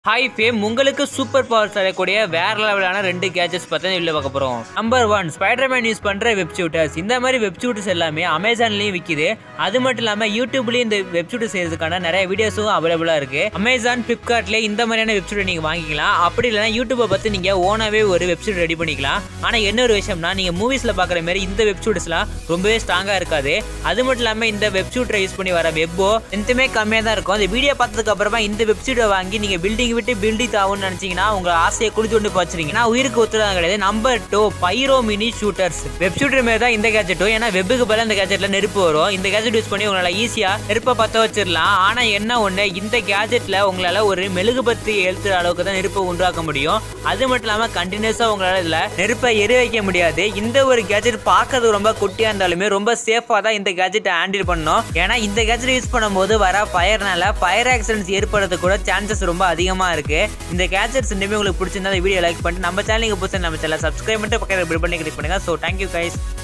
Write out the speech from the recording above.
hi fam உங்களுக்கு super power தரக்கூடிய வேற லெவலான ரெண்டு கேஜெட்ஸ் பற்றி வெளில பார்க்க போகிறோம் நம்பர் ஒன் ஸ்பைடர்மேன் யூஸ் பண்ணுற வெப் ஷூட்டர்ஸ் இந்த மாதிரி வெப் ஷூட்டர்ஸ் எல்லாமே அமேசான்லேயும் விற்கிது அது மட்டும் இல்லாமல் யூடியூப்லேயும் இந்த வெப் ஷூட்டர் செய்யறதுக்கான நிறைய வீடியோஸும் அவைலபிளாக இருக்கு அமேசான் ஃப்ளிப்கார்ட்லேயே இந்த மாதிரியான வெப் ஷூட்டர் நீங்கள் வாங்கிக்கலாம் அப்படி இல்லைனா யூடியூப்பை பார்த்து நீங்கள் ஓனாகவே ஒரு வெப் ஷூட் ரெடி பண்ணிக்கலாம் ஆனால் என்ன ஒரு விஷயம்னா நீங்கள் மூவிஸில் பார்க்குற மாதிரி இந்த வெப் ஷூட்டர்ஸ்லாம் ரொம்பவே ஸ்ட்ராங்காக இருக்காது அது மட்டும் இல்லாமல் இந்த வெப் ஷூட்டரை யூஸ் பண்ணி வர வெப்போ எந்தமே கம்மியாக தான் இருக்கும் அந்த வீடியோ பார்த்ததுக்கு அப்புறமா இந்த வெப் ஷூட்டை வாங்கி நீங்கள் பில்டிங் விட்டு பில்டிங் ஆகும்னு நினைச்சீங்கன்னா உங்க ஆசையை குளிச்சு கொண்டு போச்சுறீங்க நான் உயிருக்கு ஒத்துறதா கிடையாது number two pyro mini shooters web shooter மாதிரி தான் இந்த கேஜெட்டும் ஏன்னா வெப்புக்கு பதிலாக இந்த கேஜெட்ல நெருப்பு வரும் இந்த கேஜெட் யூஸ் பண்ணி உங்களால ஈஸியா நெருப்பை பத்த வச்சிடலாம் ஆனா என்ன ஒண்ணு இந்த கேஜெட்ல உங்களால ஒரு மெழுகுபத்தி எழுத்துற அளவுக்கு தான் நெருப்பை உண்டாக்க முடியும் அது மட்டும் இல்லாம கண்டினியூஸா உங்களால இதுல நெருப்பை எரி வைக்க முடியாது இந்த ஒரு கேஜெட் பார்க்கறது ரொம்ப குட்டியா இருந்தாலுமே ரொம்ப சேஃபா தான் இந்த கேஜெட்டை ஹேண்டில் பண்ணணும் ஏன்னா இந்த கேஜெட் யூஸ் பண்ணும்போது வர ஃபயர்னால ஃபயர் ஆக்சிடென்ட்ஸ் ஏற்படுறது கூட சான்சஸ் ரொம்ப அதிகமா இருக்கு இந்த கேஜெட்ஸ் ரெண்டுமே உங்களுக்கு பிடிச்சிருந்தா இந்த வீடியோ லைக் பண்ணிட்டு நம்ம சேனலுக்கு புதுசாக நம்ம சேனல் சப்ஸ்கிரைப் பண்ணிட்டு பக்கத்தில் பில் பண்ணி கிளிக் பண்ணுங்க ஸோ தேங்க்யூ கைஸ்